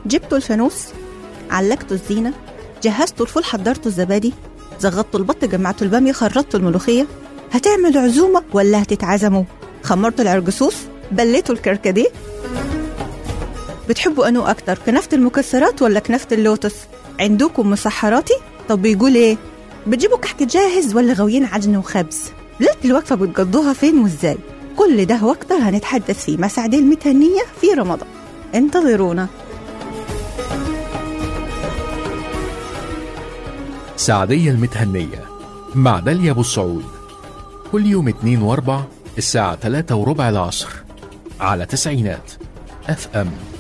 جبتوا الفانوس علقتوا الزينة جهزتوا الفول حضرتوا الزبادي زغطتوا البط جمعتوا البامية خرطتوا الملوخية هتعملوا عزومة ولا هتتعزموا خمرتوا العرجسوس بليتوا الكركديه بتحبوا أنو أكتر كنافة المكسرات ولا كنافة اللوتس عندكم مسحراتي طب بيقول إيه بتجيبوا كحك جاهز ولا غاويين عجن وخبز ليلة الوقفة بتقضوها فين وإزاي كل ده وأكتر هنتحدث فيه مع سعدية المتهنية في رمضان انتظرونا سعدية المتهنية مع داليا أبو السعود كل يوم اتنين واربع الساعة تلاتة وربع العصر على تسعينات اف ام